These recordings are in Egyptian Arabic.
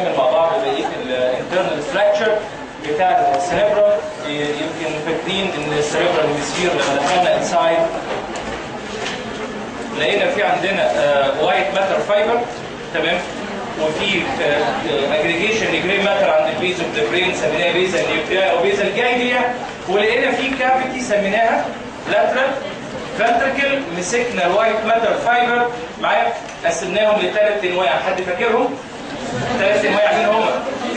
نكمل مع بعض بقيه الانترنال ستراكشر بتاع السيربرا يمكن فاكرين ان السيربرا هيمسفير لما دخلنا انسايد لقينا في عندنا وايت ماتر فايبر تمام وفي اجريجيشن لجري ماتر عند البيز اوف ذا برين سميناها بيزا نيوكليا او بيزا الجايديا ولقينا في كافيتي سميناها لاترال فانتركل مسكنا الوايت ماتر فايبر معايا قسمناهم لثلاث انواع حد فاكرهم؟ ثلاث انواع مين هم؟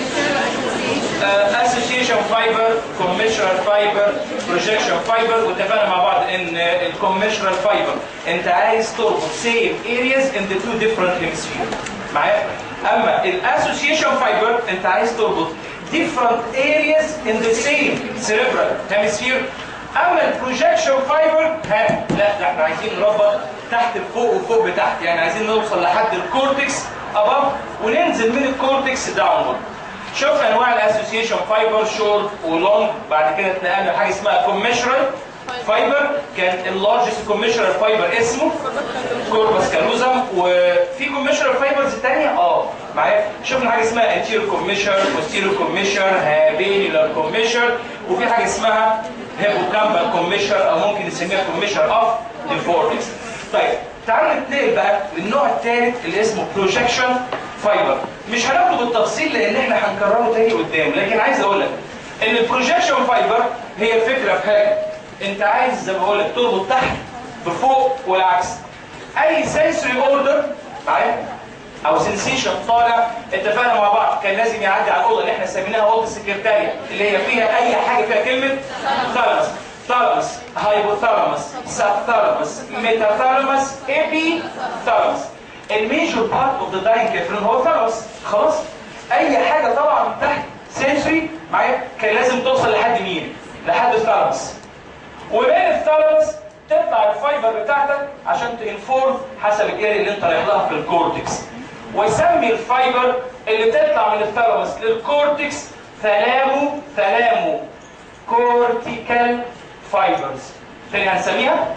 اسوشيشن فايبر كوميشنال فايبر بروجكشن فايبر واتفقنا مع بعض ان الكوميشنال فايبر انت عايز تربط سيم ارياز ان ذا تو ديفرنت هيمسفير معايا اما الاسوشيشن فايبر انت عايز تربط different areas in the same cerebral hemisphere اما البروجكشن فايبر ها لا ده احنا عايزين نربط تحت لفوق وفوق بتحت يعني عايزين نوصل لحد الكورتكس اباب وننزل من الكورتكس داونورد شفنا انواع الاسوسيشن فايبر شورت ولونج بعد كده اتنقلنا لحاجه اسمها كوميشرال فايبر كان اللارجست كوميشرال فايبر اسمه كوربس كالوزم وفي كوميشرال فايبرز ثانيه اه معايا شفنا حاجه اسمها انتيرو كوميشر بوستيرو كوميشر هابيلر كوميشر وفي حاجه اسمها هيبوكامبال كوميشر او ممكن نسميها كوميشر اوف ديفورتكس طيب تعالوا نتنقل بقى للنوع الثالث اللي اسمه بروجكشن فايبر مش هناخده بالتفصيل لان احنا هنكرره تاني قدام لكن عايز اقول لك ان البروجكشن فايبر هي الفكره في حاجه انت عايز زي ما بقول لك تربط تحت بفوق والعكس اي سنسوري اوردر معايا او سنسيشن طالع اتفقنا مع بعض كان لازم يعدي على الاوضه اللي احنا سميناها اوضه السكرتاريه اللي هي فيها اي حاجه فيها كلمه ثالاموس ثالاموس هايبوثالاموس سبثالاموس ميتاثالاموس ايبي ثالاموس الميجور بارت اوف ذا داين كيفرون هو ثالاموس خلاص اي حاجه طبعا تحت سنسوري معايا كان لازم توصل لحد مين لحد الثالاموس وبين الثالاموس تطلع الفايبر بتاعتك عشان تنفورم حسب الاريا اللي انت رايح لها في الكورتكس ويسمي الفايبر اللي تطلع من الثالاموس للكورتكس ثلامو ثلامو كورتيكال فايبرز تاني هنسميها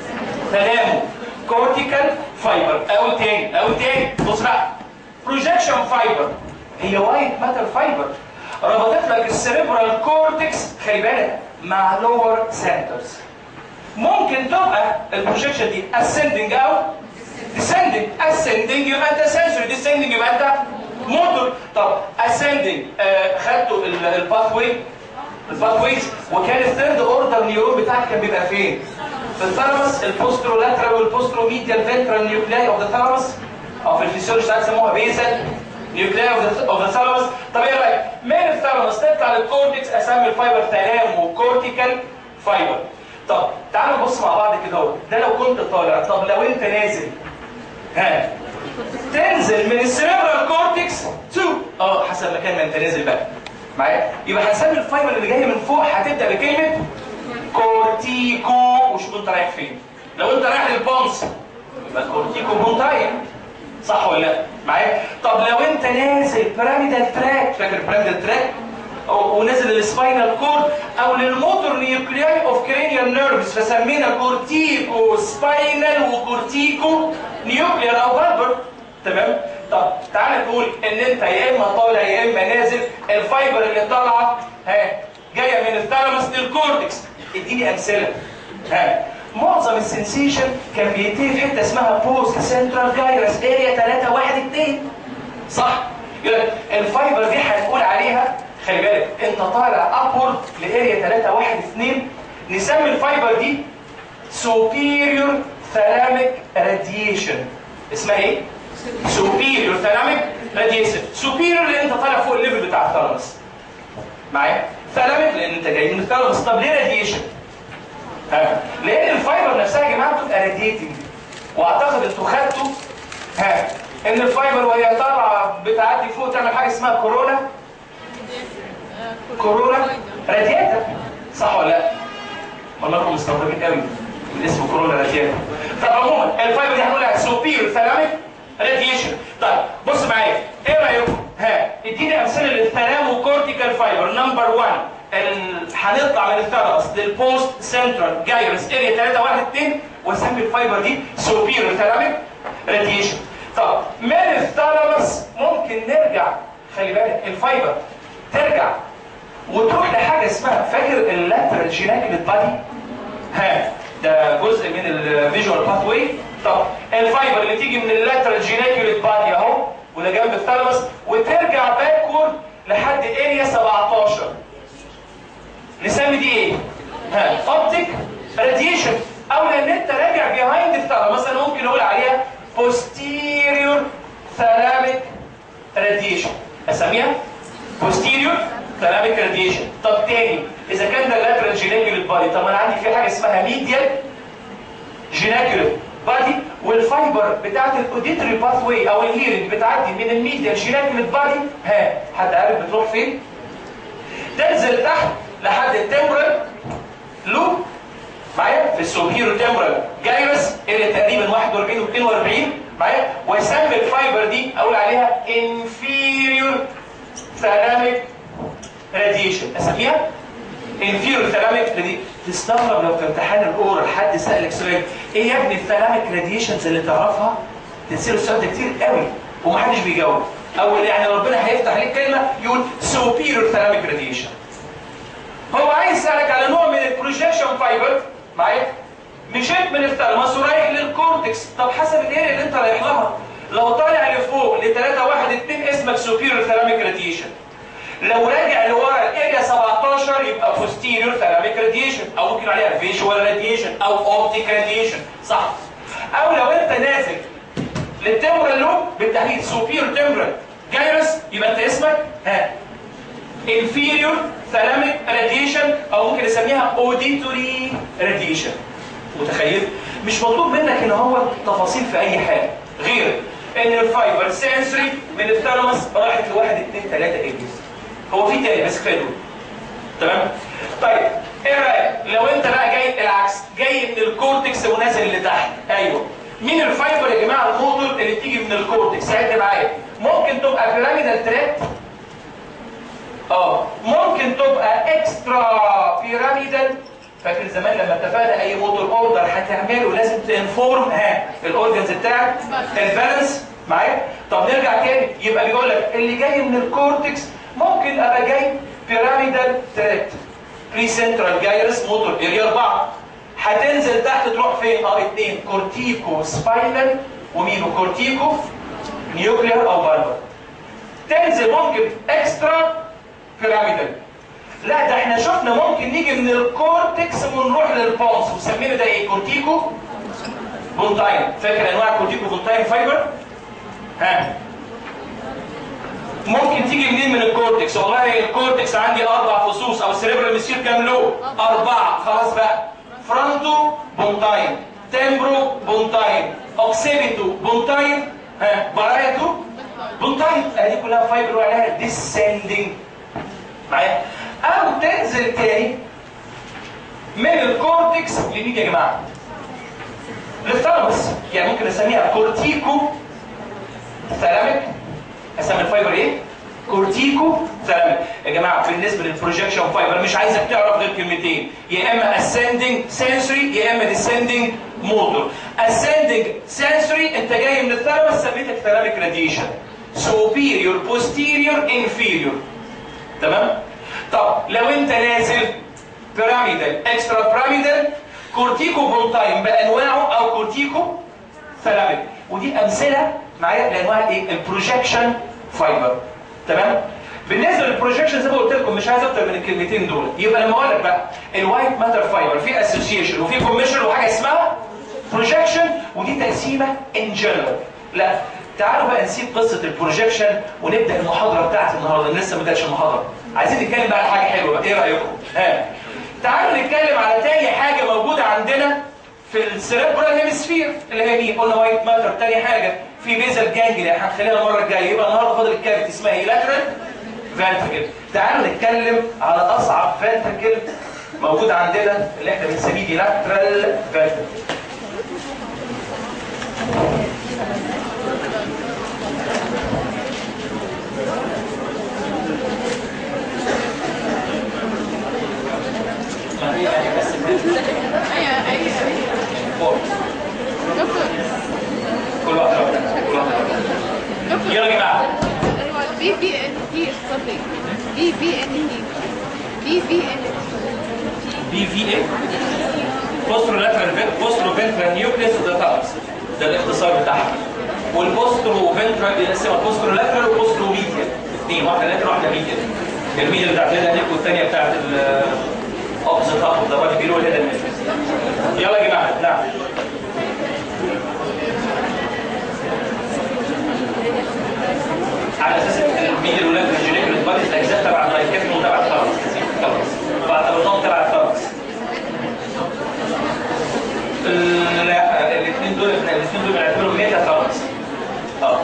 ثلامو كورتيكال فايبر او تاني او تاني بص بقى بروجكشن فايبر هي وايت ماتر فايبر ربطت لك السيريبرال كورتكس خلي بالك مع لور سنترز ممكن تبقى البروجكشن دي ascending او descending ascending يبقى انت sensory descending يبقى انت موتور طب ascending آه خدتوا الباث واي الباث ويز وكان الثيرد اوردر نيورون بتاعك كان بيبقى فين؟ في الثالاموس البوسترو لاترال والبوسترو ميديال فنترال نيوكلاي اوف ذا ثالاموس او في الفسيولوجي ساعات يسموها بيزل نيوكلاي اوف ذا ثالاموس طب ايه رايك؟ من الثالاموس تطلع للكورتكس اسمي الفايبر ثلامو كورتيكال فايبر طب تعالوا نبص مع بعض كده اهو ده لو كنت طالع طب لو انت نازل ها تنزل من السيريبرال كورتكس تو اه حسب مكان ما انت نازل بقى معايا يبقى هنسمي الفايبر اللي جايه من فوق هتبدا بكلمه كورتيكو وشوف انت رايح فين لو انت رايح للبونس يبقى كورتيكو مونتاين صح ولا لا معايا طب لو انت نازل بيراميدال تراك فاكر بيراميدال تراك ونزل السباينال كورد او للموتور نيوكلياي اوف كرينيال نيرفز فسمينا كورتيكو سباينال وكورتيكو نيوكليار او بالبر تمام طب تعال نقول ان انت يا اما طالع يا اما نازل الفايبر اللي طالعه ها جايه من الثالاموس للكورتكس اديني امثله ها معظم السنسيشن كان بينتهي في حته اسمها بوست سنترال جايرس اريا 3 1 2 صح يقول لك الفايبر دي هنقول عليها خلي بالك انت طالع ابورد لاريا 3 1 2 نسمي الفايبر دي superior thalamic radiation اسمها ايه؟ superior thalamic radiation superior لان انت طالع فوق الليفل بتاع الثالاموس معايا؟ thalamic لان انت جاي من الثالاموس طب ليه راديشن؟ ها لان الفايبر نفسها يا جماعه بتبقى راديتنج واعتقد انتوا خدتوا ها ان الفايبر وهي طالعه بتعدي فوق تعمل حاجه اسمها كورونا كورونا رادياتا صح ولا لا؟ والله انتم مستغربين قوي من اسم كورونا رادياتا طب عموما الفايبر دي هنقول عليها سوبير ثلاميك راديشن طيب بص معايا ايه رايكم؟ ها اديني امثله للثلامو كورتيكال فايبر نمبر 1 هنطلع من الثالاموس للبوست سنترال جايرس اريا 3 1 2 واسمي الفايبر دي سوبير ثلاميك راديشن طب من الثالاموس ممكن نرجع خلي بالك الفايبر ترجع وتروح لحاجه اسمها فاكر اللاترال جيناكليت بادي ها ده جزء من الفيجوال باث واي طب الفايبر اللي تيجي من اللاترال جيناكليت بادي اهو وده جنب الثالموس وترجع باكورد لحد اريا 17 نسمي دي ايه؟ ها اوبتيك راديشن او لان انت راجع بيهايند الثالموس مثلا ممكن اقول عليها posterior thalamic radiation اسميها posterior thalamic radiation طب تاني اذا كان ده lateral geniculate body طب انا عندي في حاجه اسمها medial geniculate body والفايبر بتاعت الاوديتوري باث واي او الهيرنج بتعدي من الميديال geniculate body ها حد عارف بتروح فين؟ تنزل تحت لحد التمبرال لوب معايا في السوبيرو تمبرال جايرس اللي تقريبا 41 و 42 معايا ويسمي الفايبر دي اقول عليها inferior thalamic radiation اسميها inferior thalamic radiation تستغرب لو في امتحان الاورال حد سالك سؤال ايه يا ابني الثلاميك راديشنز اللي تعرفها تنسيله السؤال ده كتير قوي ومحدش بيجاوب اول يعني ربنا هيفتح عليك كلمه يقول superior thalamic radiation هو عايز يسالك على نوع من البروجيكشن فايبر معايا مشيت من الثالموس ورايح للكورتكس طب حسب الاريا اللي انت رايح لها لو طالع لفوق ل 3 1 2 اسمك سوبيريور ثالاميك راديشن لو راجع لورا الاريا 17 يبقى بوستيريور ثالاميك راديشن او ممكن عليها فيجوال راديشن او اوبتيك راديشن صح او لو انت نازل للتمبرال لوب بالتحديد سوبيريور تمبرال جايرس يبقى انت اسمك ها inferior thalamic radiation او ممكن نسميها auditory radiation متخيل مش مطلوب منك ان هو تفاصيل في اي حاجه غير ان الفايبر سنسوري من الثالاموس راحت لواحد اثنين ثلاثه ايديز هو في تاني بس كفايه دول تمام طيب ايه رايك لو انت بقى جاي العكس جاي من الكورتكس ونازل لتحت ايوه مين الفايبر يا جماعه الموتور اللي تيجي من الكورتكس عد معايا ممكن تبقى بيراميدال تراكت اه ممكن تبقى اكسترا بيراميدال فاكر زمان لما اتفقنا اي موتور اوردر هتعمله لازم تنفورم ها الاورجنز بتاعك البالانس معايا طب نرجع تاني يبقى بيقول لك اللي جاي من الكورتكس ممكن ابقى جاي بيراميدال تراكت بري سنترال جايرس موتور اريا 4 هتنزل تحت تروح فين؟ اه اثنين كورتيكو سباينال ومينو كورتيكو نيوكلير او بالبر تنزل ممكن اكسترا بيراميدال لا ده احنا شفنا ممكن نيجي من الكورتكس ونروح للبونس وسمينا ده ايه كورتيكو بونتاين فاكر انواع الكورتيكو بونتاين فايبر ها ممكن تيجي منين من الكورتكس والله الكورتكس عندي اربع فصوص او السريبرال مسير كام له اربعه خلاص بقى فرونتو بونتاين تمبرو بونتاين اوكسيبيتو بونتاين ها بارايتو بونتاين ادي كلها فايبر وعليها ديسندنج معايا او تنزل تاني من الكورتكس لمين يا جماعه للثالموس يعني ممكن اسميها كورتيكو ثالاميك اسمي الفايبر ايه كورتيكو ثالاميك يا جماعه بالنسبه للبروجكشن فايبر مش عايزك تعرف غير كلمتين يا اما ascending sensory يا اما descending motor ascending sensory انت جاي من الثالموس سميتك ثالاميك راديشن superior posterior inferior تمام طب لو انت نازل بيراميدال اكسترا بيراميدال كورتيكو بونتاين بانواعه او كورتيكو ثلاميك ودي امثله معايا لانواع ايه البروجكشن فايبر تمام بالنسبه للبروجكشن زي ما قلت لكم مش عايز اكتر من الكلمتين دول يبقى لما اقول لك بقى الوايت ماتر فايبر في اسوسيشن وفي كوميشن وحاجه اسمها بروجكشن ودي تقسيمه ان جنرال لا تعالوا بقى نسيب قصه البروجكشن ونبدا المحاضره بتاعت النهارده لسه ما بداتش المحاضره عايزين نتكلم بقى على حاجه حلوه بقى ايه رايكم ها تعالوا نتكلم على تاني حاجه موجوده عندنا في السيريبرال هيمسفير اللي هي مين قلنا وايت ماتر تاني حاجه في بيزل جانجليا هنخليها المره الجايه يبقى النهارده فاضل الكافيتي اسمها ايه لاترال فانتركل تعالوا نتكلم على اصعب فانتركل موجود عندنا اللي احنا بنسميه دي لاترال فانتركل ايوه ايوه فوق. دكتور كل واحده واحدة. كل واحده واحدة. دكتور يلا يا جماعه ايوه بي بي ان تي سوري بي بي ان تي بي بي ان بي في ايه بوسترو لاترال بوسترو فنترال نيوكليس وده ثالث ده الاختصار بتاعها والبوسترو فنترال بيقسمها بوسترو لاترال وبوسترو ميديال اثنين واحده لاترال واحده ميديال الميديال بتاعت الهيد نيك والثانيه بتاعت الاوبزيت اب ده بادي بيلو الهيد نيك يلا يا جماعه نعم على اساس ان الميديال واللاترال جينيكال بادي الاجزاء تبع اللايكيتن وتبع الثالث خلاص بعتبرناهم تبع الثالث لا الاثنين دول الاثنين دول بنعتبرهم ميتا خلاص اه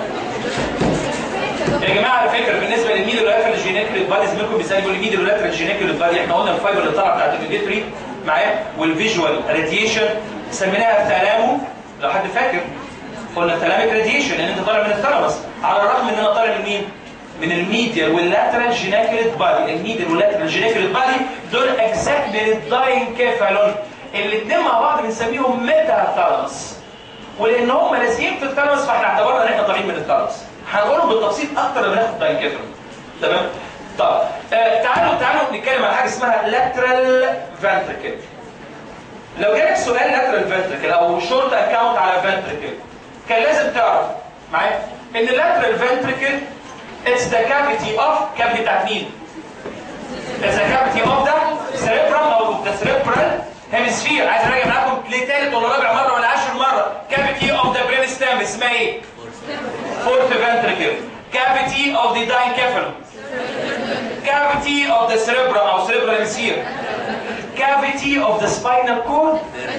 يا جماعه على فكره بالنسبه للميدل ولاترال جينيكال باديز منكم بيسال يقول لي ميدل ولاترال جينيكال بادي احنا قلنا الفايبر اللي طالعه بتاعت الميديتري معايا والفيجوال راديشن سميناها ثالامو لو حد فاكر قلنا ثالاميك راديشن لان انت طالع من الثالاموس على الرغم ان انا طالع من مين؟ من الميديال واللاترال جينيكال بادي الميديال واللاترال جينيكال بادي دول اجزاء من الداينكيفالون الاثنين مع بعض بنسميهم ميتا ثالاموس ولان هم لازقين في الثالاموس فاحنا اعتبرنا ان احنا طالعين من الثالاموس هنقولهم بالتفصيل اكتر لما ناخد داينكيفالون تمام طب آه تعالوا تعالوا نتكلم على حاجه اسمها لاترال فانتركل لو جالك سؤال لاترال فانتركل او شورت اكاونت على فانتركل كان لازم تعرف معايا ان اللاترال فانتركل اتس ذا كافيتي اوف كافيتي بتاعت مين؟ اتس ذا كافيتي اوف ذا سيريبرام او ذا سيريبرال هيمسفير عايز اراجع معاكم لتالت ولا رابع مره ولا عشر مره كافيتي اوف ذا برين ستام اسمها ايه؟ فورث فانتركل كافيتي اوف ذا داينكيفالون cavity of the cerebrum او cerebral hemisphere cavity of the spinal cord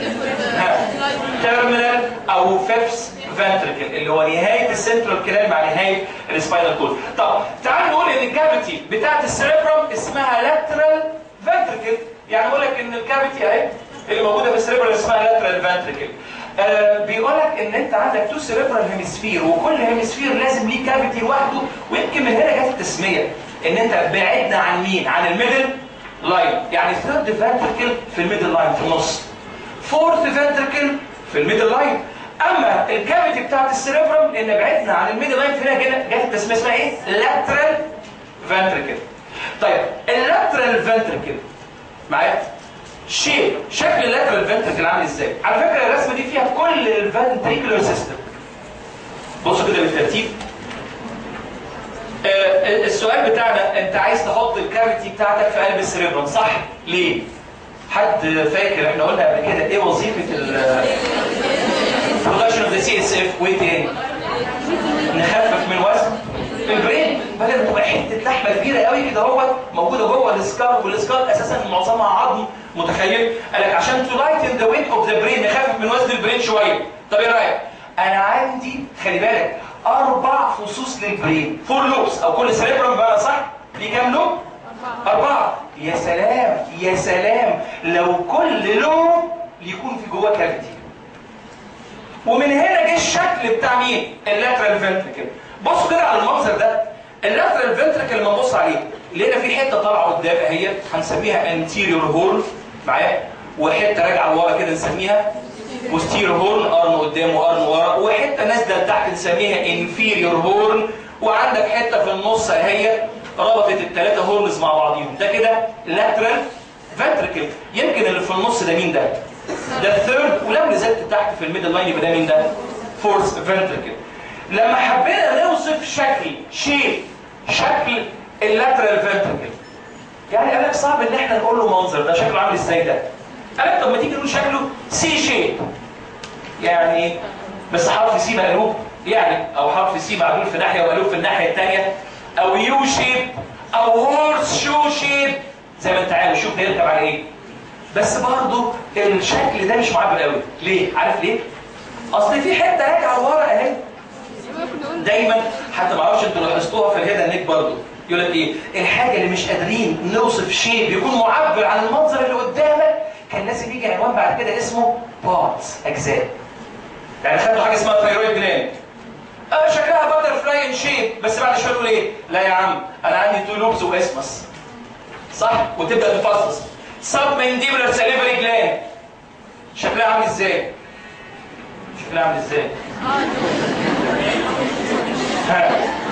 terminal او fifth ventricle اللي هو نهايه السنترال كلام مع نهايه السباينال كورد طب تعال نقول ان الكافيتي بتاعت السيربرم اسمها lateral ventricle يعني اقول لك ان الكافيتي اهي اللي موجوده في السيربرم اسمها lateral ventricle آه بيقول لك ان انت عندك تو سيربرال هيمسفير وكل هيمسفير لازم ليه كافيتي لوحده ويمكن من هنا جت التسميه ان انت بعدنا عن مين عن الميدل لاين يعني ثيرد فانتركل في الميدل لاين في النص فورث فانتركل في الميدل لاين اما الكافيتي بتاعت السيربرم لان بعدنا عن الميدل لاين في هنا كده جت التسميه اسمها ايه لاترال فانتركل طيب اللاترال فانتركل معايا شيب شكل اللاترال فنتركل عامل ازاي على فكره الرسمه دي فيها كل الفنتريكولار سيستم بصوا كده بالترتيب آه السؤال بتاعنا انت عايز تحط الكافيتي بتاعتك في قلب السريبرم صح ليه حد فاكر احنا قلنا قبل كده ايه وظيفه ال برودكشن اوف ذا سي اس اف وايه تاني نخفف من وزن البرين بدل ما تبقى حته لحمه كبيره قوي كده اهوت موجوده جوه السكار والسكار اساسا معظمها عظم متخيل قال لك عشان تو لايتن ذا ويت اوف ذا برين نخفف من وزن البرين شويه طب ايه رايك انا عندي خلي بالك اربع فصوص للبرين فور لوبس او كل سيريبرم بقى صح ليه كام لوب اربعه يا سلام يا سلام لو كل لوب يكون في جواه كافيتي ومن هنا جه الشكل بتاع مين اللاترال فنتركل بصوا كده على المنظر ده اللاترال فنتركل لما نبص عليه لقينا في حته طالعه قدام اهي هنسميها انتيريور هورن معايا وحته راجعه لورا كده نسميها بوستيريور هورن قرن قدام وقرن ورا وحته نازله لتحت نسميها انفيريور هورن وعندك حته في النص اهي ربطت الثلاثه هورنز مع بعضيهم ده كده لاترال فنتركل يمكن اللي في النص ده مين ده؟ ده الثيرد ولو نزلت تحت في الميدل لاين يبقى ده مين ده؟ فورث فنتركل لما حبينا نوصف شكل شيب شكل اللاترال فنتركل يعني قال لك صعب ان احنا نقول له منظر ده شكله عامل ازاي ده قال لك طب ما تيجي نقول شكله سي شيب يعني بس حرف سي مقلوب يعني او حرف سي معدول في ناحيه ومقلوب في الناحيه الثانيه او يو شيب او هورس شو شيب زي ما انت عارف شوف ده يركب على ايه بس برضه الشكل ده مش معبر قوي ليه عارف ليه اصل في حته راجعه لورا اهي دايما حتى ما اعرفش انتوا لاحظتوها في الهيدا النيك برضه يقول لك ايه الحاجه اللي مش قادرين نوصف شيء يكون معبر عن المنظر اللي قدامك كان لازم يجي عنوان بعد كده اسمه بارتس اجزاء يعني خدوا حاجه اسمها ثايرويد جلاند اه شكلها باتر فلاي ان شيب بس بعد شويه تقول ايه لا يا عم انا عندي تو لوبز واسمس صح وتبدا تفصص سب مانديبولار ساليفري جلاند شكلها عامل ازاي شكلها عامل ازاي ها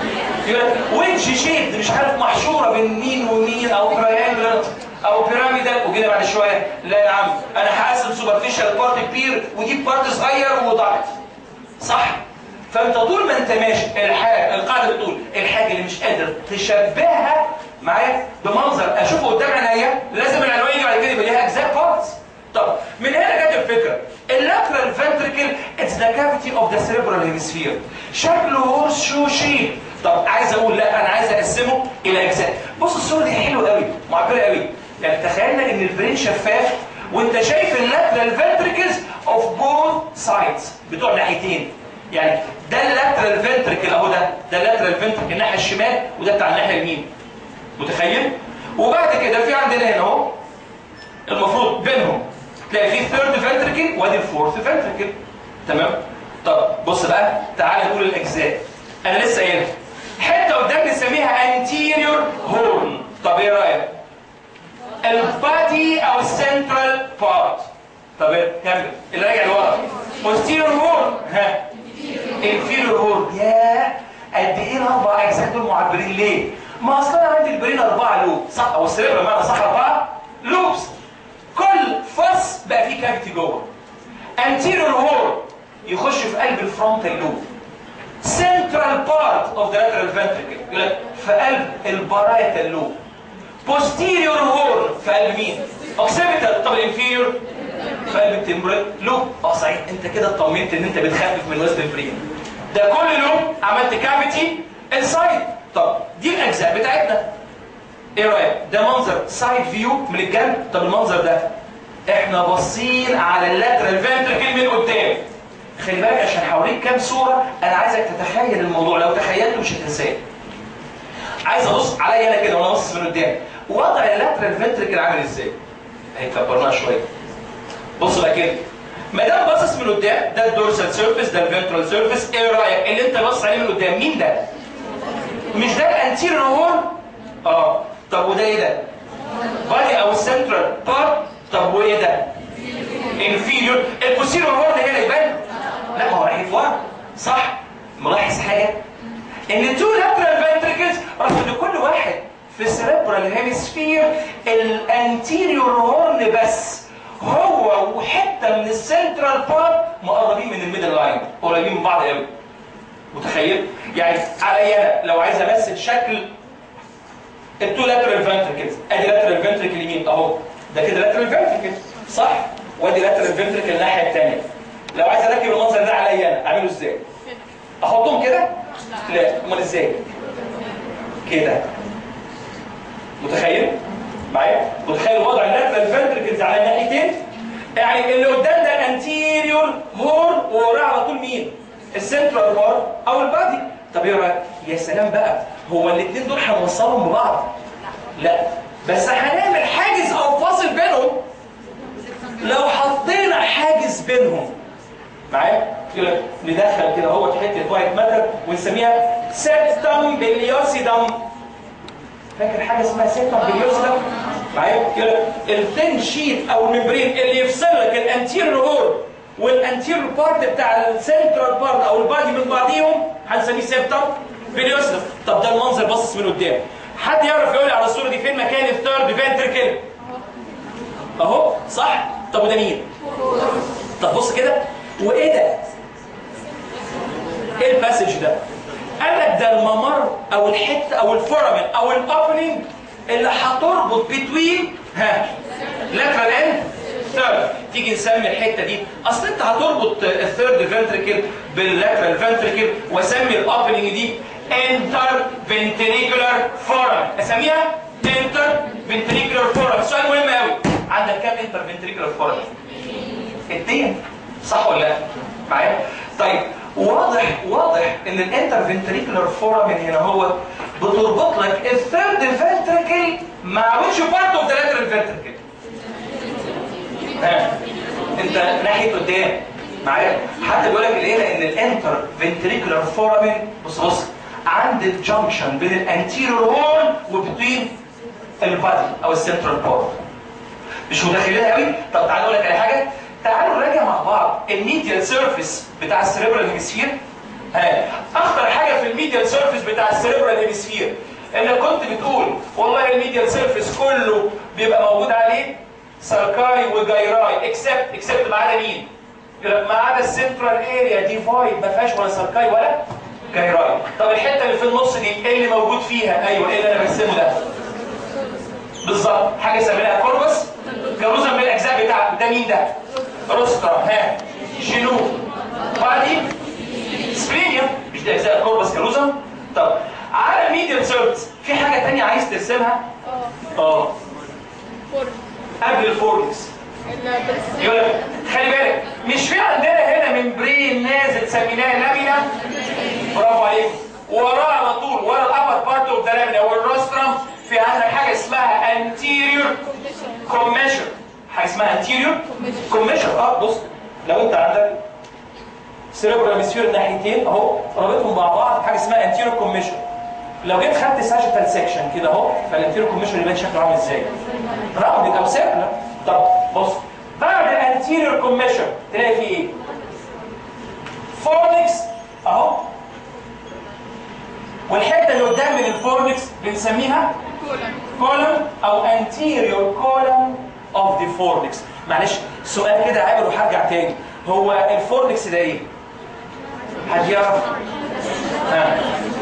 يقول لك ويدج شيب مش عارف محشوره بين مين ومين او تراينجل او بيراميدال وكده بعد شويه لا يا عم انا هقسم سوبرفيشال بارت كبير ودي بارت صغير وضعف صح فانت طول ما انت ماشي الحاجه القاعده بتقول الحاجه اللي مش قادر تشبهها معايا بمنظر اشوفه قدام عينيا لازم العنوان يجي بعد كده يبقى ليها اجزاء بارتس طب من هنا جت الفكره اللاترال فنتريكل اتس ذا كافيتي اوف ذا سيريبرال هيمسفير شكله هورس شو شيب طب عايز اقول لا انا عايز اقسمه الى اجزاء بص الصوره دي حلوه قوي معبره قوي يعني تخيلنا ان البرين شفاف وانت شايف اللاترال فنتريكلز اوف بوث سايدز بتوع ناحيتين يعني ده اللاترال فنتريكل اهو ده ده اللاترال فنتريكل الناحيه الشمال وده بتاع الناحيه اليمين متخيل وبعد كده في عندنا هنا اهو المفروض بينهم تلاقي في ثيرد فنتريكل وادي الفورث فنتريكل تمام طب بص بقى تعالى نقول الاجزاء انا لسه قايلها حته قدام بنسميها انتيريور هورن طب ايه رايك البادي او السنترال بارت طب إيه؟ كمل اللي راجع لورا posterior هورن ها inferior هورن ياه قد ايه الاربع اجزاء دول معبرين ليه ما اصلا انا عندي البرين اربعه لوب صح او السرير بمعنى صح اربعه لوبس كل فص بقى فيه كافيتي جوه anterior هورن يخش في قلب الفرونتال لوب central part of the lateral ventricle يقول لك في قلب البارايتال لوب posterior horn في قلب مين؟ occipital طب الانفيريور في قلب التمبرال لوب اه صحيح انت كده اطمنت ان انت بتخفف من وزن البرين ده كل لوب عملت كافيتي انسايد طب دي الاجزاء بتاعتنا ايه رايك؟ ده منظر سايد فيو من الجنب طب المنظر ده احنا باصين على اللاترال فنتركل من قدام خلي بالك عشان هوريك كام صوره انا عايزك تتخيل الموضوع لو تخيلته مش هتنساه عايز ابص عليا انا كده وانا باصص من قدام وضع اللاترال فنتركل عامل ازاي اهي كبرناها شويه بص بقى كده ما دام باصص من قدام ده الدورسال سيرفيس ده الفنترال سيرفيس ايه رايك اللي انت باصص عليه من قدام مين ده مش ده الانتيريور هورن اه طب وده ايه ده بادي او السنترال بارت طب وايه ده انفيريور البوستيريور هورن هنا يبان لا ما هو ناحيه ورا صح ملاحظ حاجه ان تو لاترال فنتريكلز رغم ان كل واحد في السيريبرال هيمسفير الانتيريور هورن بس هو وحته من السنترال بارت مقربين من الميدل لاين قريبين من بعض قوي متخيل يعني عليا أنا لو عايز امثل شكل التو لاترال فنتريكلز ادي لاترال فنتريكل يمين اهو ده كده لاترال فنتريكل صح وادي لاترال فنتريكل الناحيه الثانيه لو عايز اركب المنظر ده عليا انا اعمله ازاي احطهم كده لا امال ازاي كده متخيل معايا متخيل وضع اللاترال فنتريكلز على الناحيتين يعني اللي قدام ده الانتيريور هورن ووراه على طول مين السنترال هورن او البادي طب ايه رايك يا سلام بقى هو الاثنين دول هنوصلهم ببعض لا بس هنعمل حاجز او فاصل بينهم لو حطينا حاجز بينهم معايا كده ندخل كده اهوت حته وايت ماتر ونسميها سيبتم بليوسيدم فاكر حاجه اسمها سيبتم بليوسيدم معايا كده الثين شيت او الممبرين اللي يفصل لك الانتيريور هور والانتيريور بارت بتاع السنترال بارت او البادي من بعضيهم هنسميه سيبتم بليوسيدم طب ده المنظر باصص من قدام حد يعرف يقول لي على الصوره دي فين مكان الثيرد فنتركل اهو صح طب وده مين طب بص كده وايه ده ايه الباسج ده قال لك ده الممر او الحته او الفورامين او الاوبننج اللي هتربط بتوين ها لاترال اند ثيرد تيجي نسمي الحته دي اصل انت هتربط الثيرد فنتريكل باللاترال فنتريكل واسمي الاوبننج دي انتر فنتريكولار فورامين اسميها انتر فنتريكولار فورامين سؤال مهم قوي عندك كام انتر فنتريكولار فورامين اثنين صح ولا لا معايا طيب واضح واضح ان الانتر فنتريكولار فورامين هنا هو بتربط لك الثيرد فنتريكل مع ويتش بارت اوف ذا لاترال فنتريكل ها انت ناحيه قدام معايا حتى بيقول لك ليه لان الانتر فنتريكولار فورامين بص بص عند الجنكشن بين الانتيريور هورن وبين البادي او السنترال بارت مش متخيلين قوي طب تعالوا اقول لك على حاجه تعالوا نراجع مع بعض الميديال سيرفيس بتاع السيريبرال هيمسفير ها اخطر حاجه في الميديال سيرفيس بتاع بتاع السيريبرال هيمسفير انك كنت بتقول والله الميديال سيرفيس كله بيبقى موجود عليه ساركاي وجايراي اكسبت اكسبت ما عدا مين؟ يقول لك ما عدا السنترال اريا ديفايد ما فيهاش ولا ساركاي ولا جايراي طب الحته اللي في النص دي ايه اللي موجود فيها؟ ايوه ايه اللي انا برسمه ده؟ بالظبط حاجه سميناها كوربس جروزا من الاجزاء بتاعته ده مين ده؟ روسترا ها جنوب وبعدي سبلينيا مش ده اجزاء كوربس كالوزم طب على ميديال سيرفيس في حاجه ثانيه عايز ترسمها؟ اه اه فور قبل الفوركس البريس يقول لك خلي بالك مش في عندنا هنا ممبرين نازل سميناه لامينا برافو عليكم وراه على طول ورا الابر بارت اوف ذا لامينا والروسترم في عندك حاجه اسمها anterior كوميشر حاجه اسمها anterior كوميشر اه بص لو انت عندك سيريبرال هيمسفير ناحيتين اهو رابطهم مع بعض حاجه اسمها anterior كوميشر لو جيت خدت ساجيتال سيكشن كده اهو فالانتيريور كوميشر يبان شكله عامل ازاي؟ راوند او سيركلر طب بص بعد الانتيريور كوميشر تلاقي فيه ايه؟ فورنكس اهو والحته اللي قدام من الفورنكس بنسميها كولن column او anterior column of the fornix معلش سؤال كده عابر وهرجع تاني هو الفورنكس ده ايه؟ حد يعرف؟ ها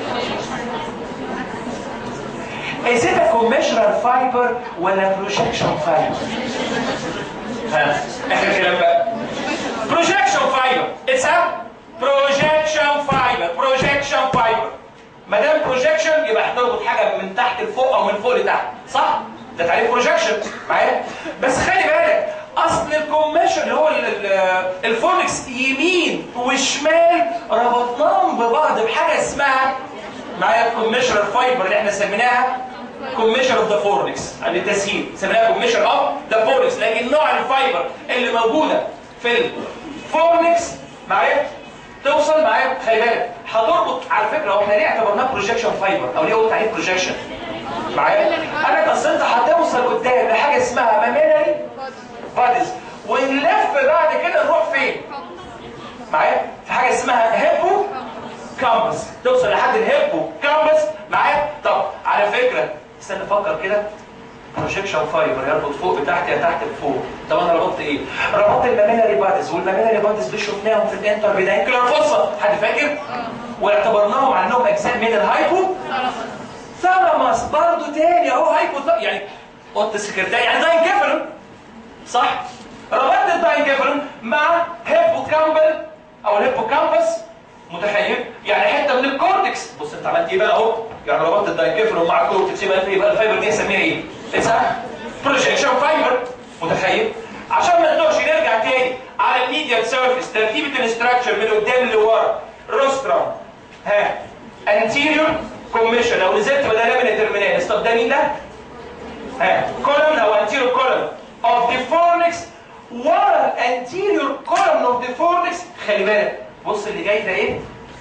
Is it a commissural fiber ولا projection fiber؟ ها اخر كلام بقى projection fiber it's a projection fiber projection fiber ما دام projection يبقى هتربط حاجه من تحت لفوق او من فوق لتحت صح ده تعريف projection معايا بس خلي بالك اصل الكوميشن اللي هو ال- ال- الفونكس يمين وشمال ربطناهم ببعض بحاجه اسمها معايا الكوميشنال فايبر اللي احنا سميناها كوميشن اوف ذا فورنكس عن التسهيل سميناها كوميشن اوف ذا فورنكس لكن نوع الفايبر اللي موجوده في الفورنكس معايا توصل معايا خلي بالك هتربط على فكره هو احنا ليه اعتبرناه بروجيكشن فايبر او ليه قلت عليه بروجيكشن معايا انا اصل انت هتوصل قدام لحاجه اسمها مامينري بادز ونلف بعد كده نروح فين معايا في حاجه اسمها هيبو كامبس توصل لحد الهيبو كامبس معايا طب على فكره استنى افكر كده بروجيكشن فايبر يربط فوق بتحت يا تحت لفوق طب انا ربطت ايه؟ ربطت المامينري بادز والمامينري بادز دول شفناهم في الانتر بيدانكلر فوسا حد فاكر؟ واعتبرناهم عنهم اجزاء من الهايبو ثالاموس برضه تاني اهو هايبو يعني اوضه السكرتاري يعني داينكيفالون صح؟ ربطت الداينكيفالون مع هيبوكامبل او الهيبوكامبس متخيل؟ يعني حته من الكورتكس بص انت عملت ايه بقى اهو؟ يعني ربطت الداينكيفالون مع الكورتكس يبقى يبقى الفايبر دي اسميها ايه؟ اسمها بروجيكشن فايبر متخيل؟ عشان ما نتوهش نرجع تاني على الميديال سيرفيس ترتيبه الاستراكشر من قدام لورا روسترم ها انتيريور كوميشن لو نزلت بدل من الترمينالس طب ده مين ده؟ ها كولوم او انتيريور كولوم اوف ذا فورنكس ورا الانتيريور كولوم اوف ذا فورنكس خلي بالك بص اللي جاي ده ايه؟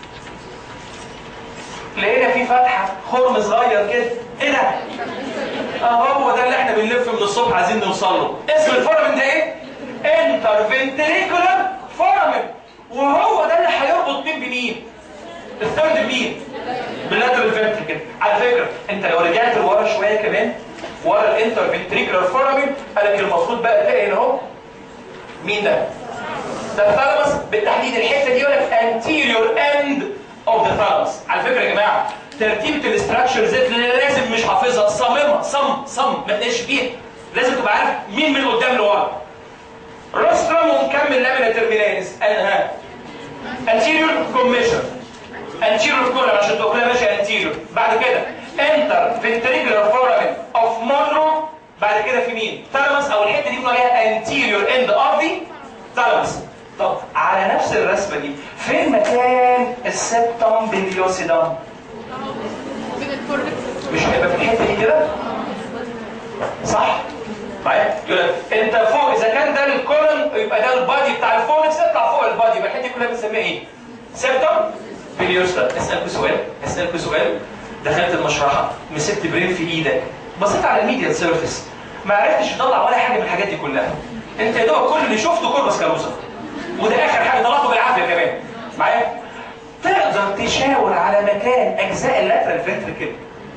لقينا في فتحه خرم صغير كده ايه ده؟ اه هو ده اللي احنا بنلف من الصبح عايزين نوصل له اسم الفورمن ده ايه؟ انترفنتريكولار فورمن وهو ده اللي هيربط مين بمين؟ الثيرد بمين؟ باللاترال فنتريكل على فكره انت لو رجعت لورا شويه كمان ورا الانترفنتريكولار فورمن قال لك المفروض بقى تلاقي هنا اهو مين ده؟ ده الثالاموس بالتحديد الحته دي يقول لك anterior end of the thalamus على فكره يا جماعه ترتيبه الاستراكشرز اللي لازم مش حافظها صممها صم صم ما تناقش فيها لازم تبقى عارف مين من قدام لورا روسترم ونكمل لامينا ترميناليس ها anterior commission anterior column عشان تبقى كلها ماشيه anterior بعد كده enter ventricular foramen of Monroe بعد كده في مين؟ thalamus او الحته دي بنقول عليها anterior end of the thalamus طب على نفس الرسمه دي فين مكان السبتم بيليوسيدم؟ بين الفورنكس مش هيبقى في الحته دي كده؟ صح؟ معايا؟ يقول لك انت فوق اذا كان ده الكولن يبقى ده البادي بتاع الفونكس اطلع فوق البادي يبقى الحته دي كلها بنسميها ايه؟ سبتم بليوستا اسالكوا سؤال اسالكوا سؤال دخلت المشرحه مسكت برين في ايدك بصيت على الميديال سيرفيس ما عرفتش تطلع ولا حاجه من الحاجات دي كلها انت يا دوب كل اللي شفته كوربس كالوزا وده اخر حاجه طلعته بالعافيه كمان معايا تقدر تشاور على مكان اجزاء اللاترال فنتركل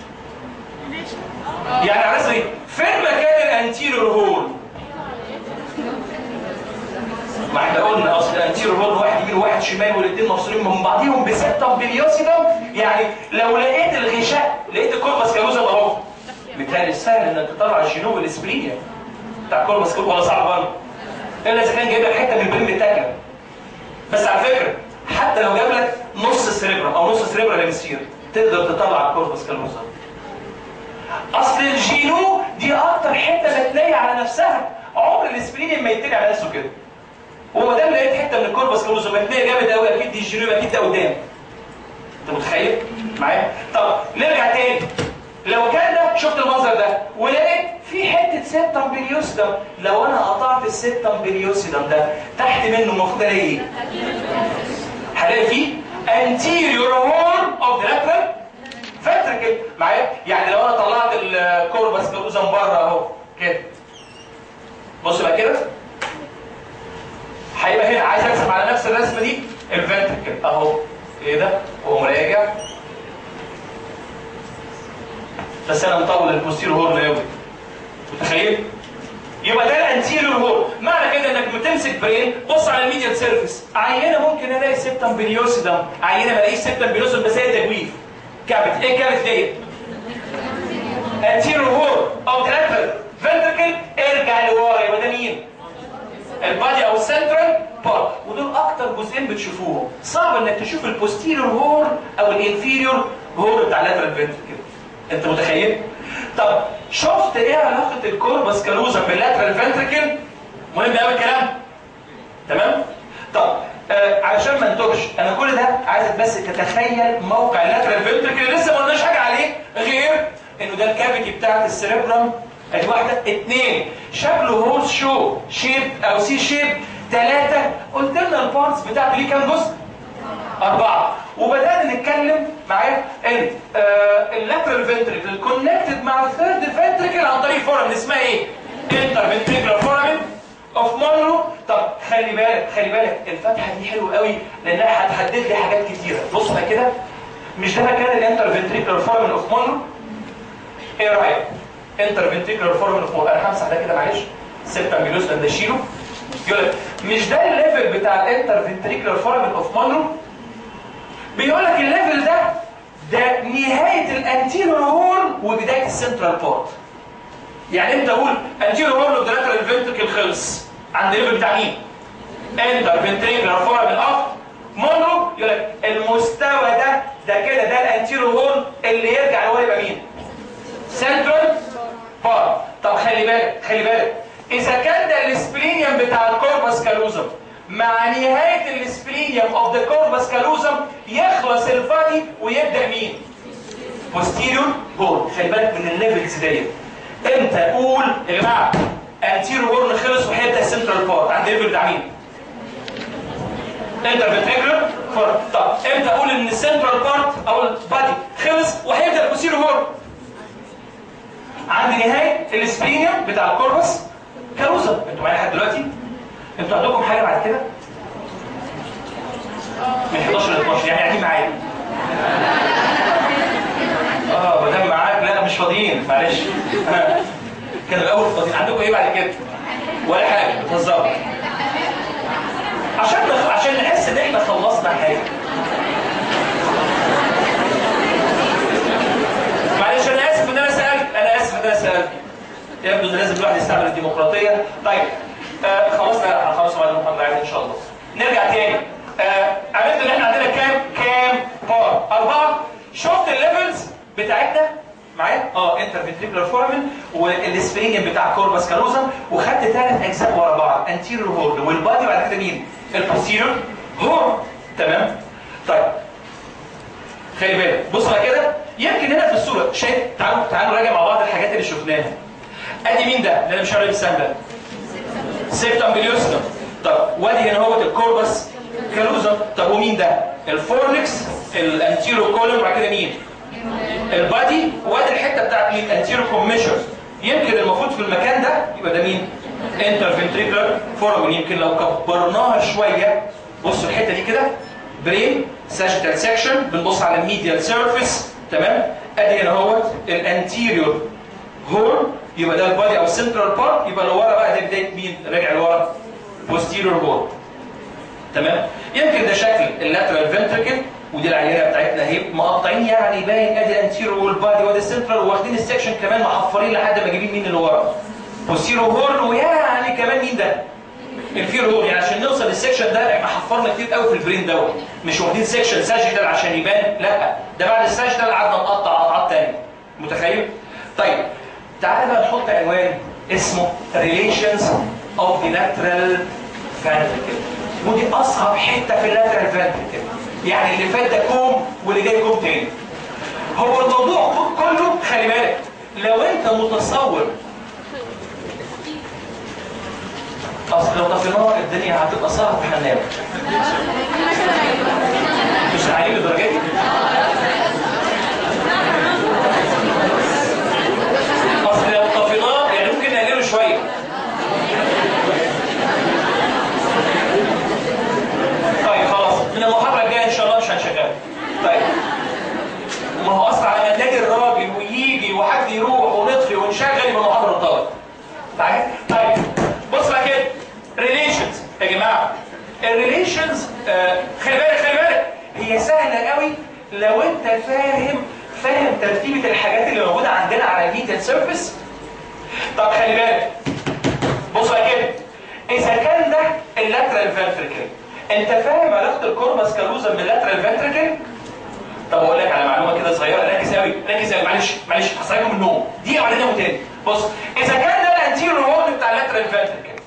يعني على اساس ايه فين مكان الانتيريور هول ما احنا قلنا اصل الانتيريور هول واحد يمين وواحد شمال والاثنين مفصولين من بعضيهم بسته بليوسيدم يعني لو لقيت الغشاء لقيت الكوربس كالوزم اهو بالتالي سهل انك تطلع الجنوب الاسبرينيا بتاع الكوربس كالوزم ولا صعب برضه الا اذا كان جايب لك حته من البريم التانيه بس على فكره حتى لو جاب لك نص سريبرم او نص سريبرم هيمسفير تقدر تطلع الكوربس كالوزم اصل الجينو دي اكتر حته بتلاقي على نفسها عمر الاسبرين ما يتلي على نفسه كده وما دام لقيت حته من الكوربس كالوزم هتلاقي جامد قوي اكيد دي الجينو اكيد ده قدام انت متخيل معايا طب نرجع تاني لو كان ده شفت المنظر ده ولقيت في حته سيبتم بليوسيدم لو انا قطعت السيبتم بليوسيدم ده تحت منه المفروض الاقي ايه؟ هلاقي فيه anterior horn of the lateral ventricle معايا يعني لو انا طلعت الكوربس كالوزم بره اهو كده بص بقى كده هيبقى هنا عايز ارسم على نفس الرسمه دي الفنتركل اهو ايه ده واقوم راجع بس انا مطول البوستير هورن قوي متخيل يبقى ده الانتيريور هورن معنى كده انك بتمسك برين بص على الميديال سيرفيس عينه ممكن الاقي سيبتم بليوسيدم عينه ما الاقيش سيبتم بليوسيدم بس هي تجويف كابت ايه كابت ديت anterior horn او lateral ventricle ارجع لورا يبقى ده مين البادي او السنترال بارت ودول اكتر جزئين بتشوفوهم صعب انك تشوف البوستيريور هورن او الانفيريور هورن بتاع اللاترال فنتركل انت متخيل طب شفت ايه علاقه الكوربس كالوزم باللاترال فنتركل مهم قوي الكلام تمام طب آه علشان ما نتوهش انا كل ده عايزك بس تتخيل موقع اللاترال فنتركل لسه ما قلناش حاجه عليه غير انه ده الكافيتي بتاعت السيربرم ادي واحده اثنين شكله هورس شو شيب او سي شيب ثلاثه قلت لنا البارتس بتاعته ليه كام جزء؟ أربعة وبدأنا نتكلم معايا ان اللاترال فنتريكل كونكتد مع الثيرد فنتريكل عن طريق فورامين اسمها ايه؟ انتر فنتريكولار فورامين اوف مونرو طب خلي بالك خلي بالك الفتحه دي حلوه قوي لانها هتحدد لي حاجات كتيره بص بقى كده مش ده مكان الانتر فنتريكولار فورامين اوف مونرو ايه رايك؟ انتر فنتريكولار فورامين اوف مونرو انا همسح ده كده معلش سيبتا ميلوس ده اشيله يقول لك مش ده الليفل بتاع الانتر فنتريكولار فورامين اوف مونرو بيقول لك الليفل ده ده نهايه الانتيريور هورن وبدايه السنترال بورت يعني انت اقول انتيريور هورن اوف ذا لاترال فنتريكل خلص عند الليفل بتاع مين؟ انتر فنتريكولار فورامين اوف مونرو يقول لك المستوى ده ده كده ده الانتيريور هورن اللي يرجع لورا يبقى مين؟ سنترال بارت طب خلي بالك خلي بالك اذا كان ده السبلينيوم بتاع الكوربس كالوزم مع نهاية السبلينيوم اوف ذا كوربس كالوزم يخلص البادي ويبدأ مين؟ posterior هورن خلي بالك من الليفلز ديت امتى اقول يا جماعه anterior هورن خلص وهيبدا السنترال بارت عند الليفل بتاع مين؟ انتر فنتريكولر فور طب امتى اقول ان السنترال بارت او البادي خلص وهيبدا البوستيريور هورن؟ عند نهايه السبلينيوم بتاع الكوربس كالوزم انتوا معايا لحد دلوقتي؟ انتوا عندكم حاجه بعد كده؟ من 11 ل 12 يعني قاعدين معايا اه ما دام معاك لا مش فاضيين معلش كان الاول فاضيين عندكم ايه بعد كده؟ ولا حاجه بتهزروا عشان نخ... عشان نحس ان احنا خلصنا حاجه معلش انا اسف ان انا سالت انا اسف ان انا سالت يبدو ان لازم الواحد يستعمل الديمقراطيه طيب آه خلاص لا خلاص بعد المحاضره عادي ان شاء الله نرجع تاني آه عرفت ان احنا عندنا كام كام بار اربعه شفت الليفلز بتاعتنا معايا اه انتر فنتريكولار فورامين والسبرينيوم بتاع كوربس كالوزم وخدت ثلاث اجزاء ورا بعض انتيريور هورن والبادي بعد كده مين البوستيريور هورن تمام طيب خلي بالك بص بقى كده يمكن هنا في الصوره شايف تعالوا تعالوا نراجع مع بعض الحاجات اللي شفناها ادي مين ده اللي انا مش عارف السهم ده سيبتم بليوستم طب وادي هنا هو الكوربس كالوزم طب ومين ده الفورنكس الانتيرو كولوم بعد كده مين البادي وادي الحته بتاعت مين انتيرو كوميشر يمكن المفروض في المكان ده يبقى ده مين انتر فنتريكولار فورامين يمكن لو كبرناها شويه بصوا الحته دي كده برين ساجيتال سيكشن بنبص على الميديال سيرفيس تمام ادي هنا اهوت الانتيريور هورن يبقى ده البادي او السنترال بارت يبقى اللي ورا بقى ده بدايه مين راجع لورا بوستيريور هورن تمام يمكن ده شكل اللاترال فنتركل ودي العينه بتاعتنا اهي مقطعين يعني باين ادي الانتيريور والبادي وادي السنترال واخدين السكشن كمان محفرين لحد ما جايبين مين اللي ورا بوستيريور هورن ويعني كمان مين ده الفير هورن يعني عشان نوصل للسكشن ده احنا حفرنا كتير قوي في البرين دوت مش واخدين سكشن ساجيتال عشان يبان لا ده بعد الساجيتال قعدنا نقطع قطعات تاني متخيل طيب تعال بقى نحط عنوان اسمه Relations of the lateral ventricle ودي اصعب حته في اللاترال ventricle يعني اللي فات ده كوم واللي جاي كوم تاني هو الموضوع كله خلي بالك لو انت متصور اصل لو طفيناها الدنيا هتبقى صعبه هننام مش عالي للدرجه دي اصل لو طفيناه يعني ممكن نقلله شويه طيب خلاص من المحاضره الجايه ان شاء الله مش هنشغلها طيب ما هو اصلا على ما نلاقي الراجل ويجي وحد يروح ونطفي ونشغل يبقى المحاضره انطلقت طيب طيب بص بقى كده ريليشنز يا جماعه الريليشنز آه خلي بالك خلي بالك هي سهله قوي لو انت فاهم فاهم ترتيبه الحاجات اللي موجوده عندنا على الميديال سيرفيس طب خلي بالك بص بقى كده اذا كان ده اللاترال فنتركل انت فاهم علاقه الكوربس كالوزا باللاترال فنتركل طب اقول لك على معلومه كده صغيره ركز قوي ركز قوي معلش معلش هصحيكم من النوم دقيقه وبعدين نقوم تاني بص اذا كان ده الانتيريور هورن بتاع اللاترال فنتركل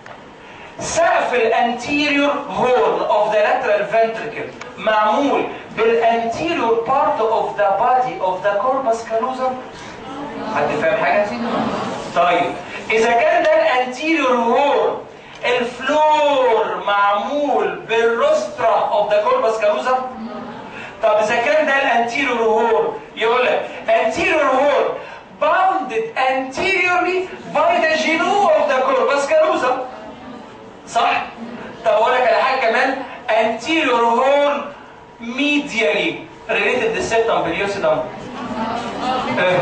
سقف الانتيريور هورن اوف ذا لاترال فنتركل معمول بالانتيريور بارت اوف ذا بادي اوف ذا كوربس كالوزم حد فاهم حاجه طيب اذا كان ده الانتيريور هورن الفلور معمول بالروسترا اوف ذا كوربس كالوزم طب اذا كان ده الانتيريور هورن يقول لك anterior horn bounded anteriorly by the genu of the corpus callosum صح؟ طب اقول لك على حاجه كمان anterior horn medially related to septum pellucidum آه.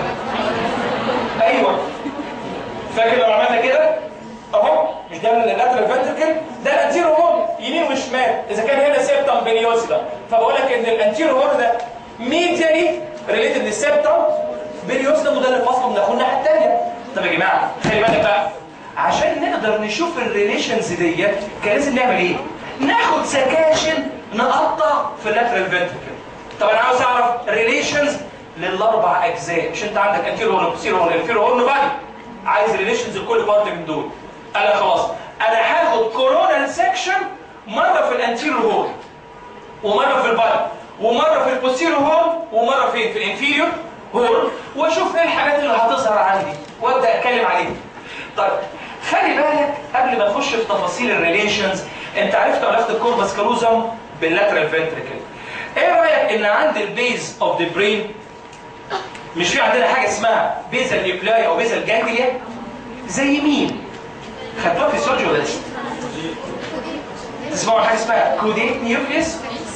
ايوه فاكر لو عملنا كده اهو مش ده اللاترال فنتركل ده الانتيرو هورن يمين وشمال اذا كان هنا سيبتم بليوسيدا فبقول لك ان الانتيرو هورن ده ميديالي ريليتد للسيبتم بليوسيدا وده اللي فاصله من اخوه الناحيه الثانيه طب يا جماعه خلي بالك بقى عشان نقدر نشوف الريليشنز ديت كان لازم نعمل ايه؟ ناخد سكاشن نقطع في اللاترال فنتركل طب انا عاوز اعرف ريليشنز للاربع اجزاء مش انت عندك انتيرو هورن بوستيرو هورن انفيرو هورن بادي عايز ريليشنز لكل بارت من دول انا خلاص انا هاخد كورونال سيكشن مره في الانتيرو هورن ومره في البادي ومره في البوستيرو هورن ومره فين في الانفيريور هورن واشوف ايه الحاجات اللي هتظهر عندي وابدا اتكلم عليها طيب خلي بالك قبل ما نخش في تفاصيل الريليشنز انت عرفت علاقه الكوربس كالوزم باللاترال فنتريكل ايه رايك ان عند البيز اوف ذا برين مش في عندنا حاجه اسمها بيزل نيوكلاي او بيزل جانجليا زي مين خدتوها في السيولوجي ولا لسه تسمعوا عن حاجه اسمها كوديت نيوكليس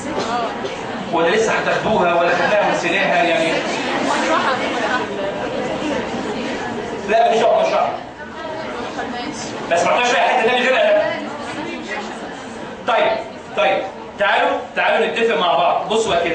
ولا لسه هتاخدوها ولا خدناها ونسيناها يعني لا مش دعوه مش دعوه ما سمعتهاش في حته ثانيه غير انا طيب طيب تعالوا تعالوا نتفق مع بعض بصوا بقى كده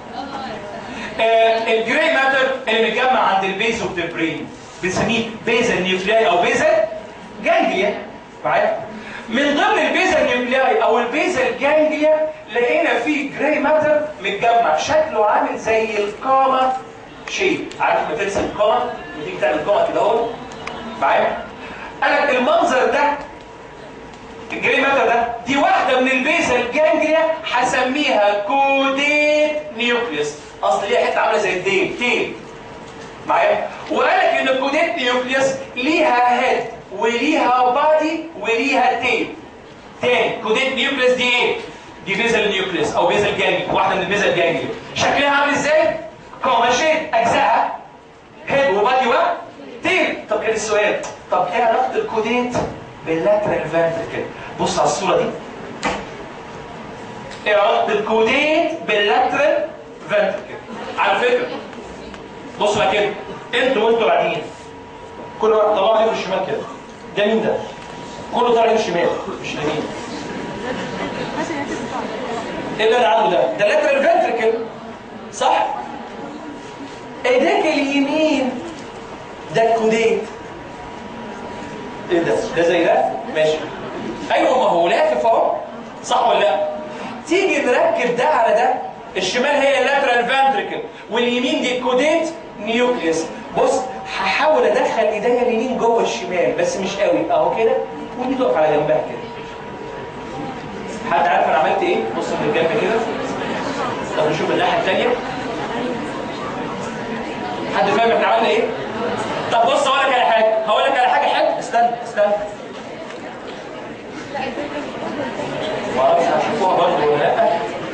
آه الجراي ماتر اللي متجمع عند البيز اوف ذا برين بنسميه بيزل نيوكلاي او بيزل جانجليا معايا من ضمن البيزل نيوكلاي او البيزل جانجليا لقينا فيه جراي ماتر متجمع شكله عامل زي القامه شيء عارف لما ترسم قامه وتيجي تعمل قامه كده اهو معايا قال لك المنظر ده الجراي ماتر ده دي واحده من البيزل جانجليا هسميها كوديت نيوكليس اصل ليها حته عامله زي الديل تيل معايا وقال لك ان الكوديت نيوكليس ليها هيد وليها بادي وليها تيل تاني كوديت نيوكليس دي ايه دي بيزل نيوكليس او بيزل جانجلي واحده من البيزل جانجلي شكلها عامل ازاي كوماشين اجزائها هيد وبادي وتيل طب كده السؤال طب ايه علاقه الكوديت باللاترال فانتركل بص على الصوره دي ايه علاقه الكوديت باللاترال فنتركل على فكره بصوا بقى كده انتوا وانتوا قاعدين كل واحد طلع ايده الشمال كده ده مين ده؟ كله طالع ايده الشمال مش اليمين ايه اللي انا عامله ده؟ ده اللاترال فنتركل صح؟ ايديك اليمين ده الكوديت ايه ده؟ ده زي ده؟ ماشي ايوه ما هو لافف اهو صح ولا لا؟ تيجي نركب ده على ده الشمال هي اللاترال فانتريكل واليمين دي الكوديت نيوكليس بص هحاول ادخل ايديا اليمين جوه الشمال بس مش قوي اهو كده ودي تقف على جنبها كده حد عارف انا عملت ايه؟ بص من الجنب كده طب نشوف الناحيه الثانيه حد فاهم احنا عملنا ايه؟ طب بص هقول لك على حاجه هقول لك على حاجه حلوه استنى استنى ما اعرفش هتشوفوها برضه ولا لا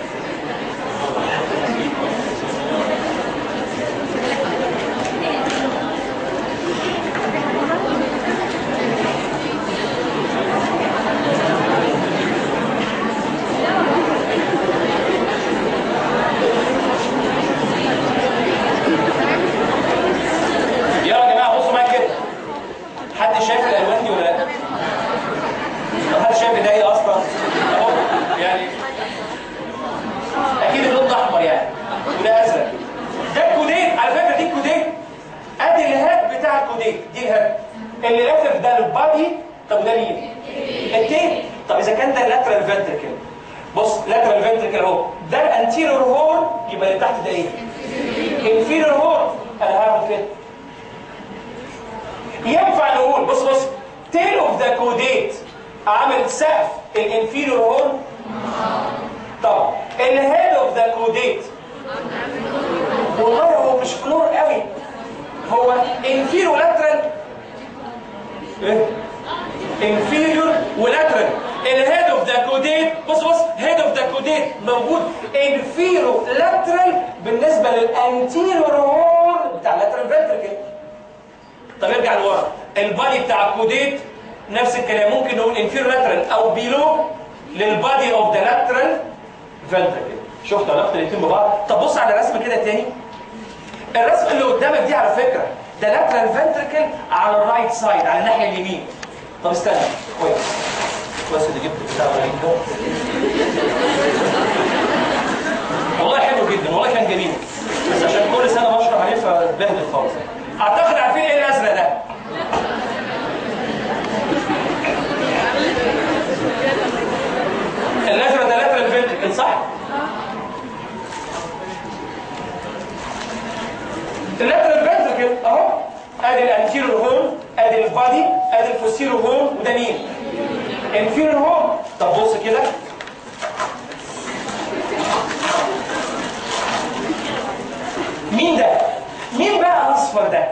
يلا يا جماعه بصوا معايا كده حد شايف الالوان دي ولا لا؟ طب حد شايف ده ايه اصلا؟ اهو يعني اكيد اللون ده احمر يعني وده ازرق ده الكوديت على فكره دي الكوديت ادي الهات بتاع الكوديت دي الهات اللي لافف ده البادي طب ده مين؟ التيب طب اذا كان ده اللاترال فنتركل بص لاترال فنتركل اهو ده الانتيريور هورن يبقى اللي تحت ده ايه؟ انفيريور هورن انا هعمل كده ينفع نقول بص بص تيل اوف ذا كوديت عامل سقف الانفيريور هورن طب الهيد اوف ذا كوديت والله هو مش فلور قوي هو انفيريور لاترال ايه انفيريور ولاترال الهيد اوف ذا كوديت بص بص هيد اوف ذا كوديت موجود انفيريور لاترال بالنسبه للانتيريور هورن بتاع اللاترال فنتركل طب ارجع لورا البادي بتاع الكوديت نفس الكلام ممكن نقول انفيريور لاترال او بيلو للبادي اوف ذا لاترال فنتركل شفت علاقه الاثنين ببعض طب بص على الرسمه كده تاني الرسمه اللي قدامك دي على فكره ده لاترال فنتركل على الرايت سايد على الناحيه اليمين طب استنى كويس كويس اللي جبت بتاع الغريب ده والله حلو جدا والله كان جميل بس عشان كل سنه بشرح عليه فبهدل خالص اعتقد عارفين ايه الازرق ده الازرق ده لاترال فنتركل صح؟ اللاترال فنتركل اهو ادي الانتيريور هورن ادي البادي ادي البوستيريور هورن وده مين؟ انفيريور هورن طب بص كده مين ده؟ مين بقى الاصفر ده؟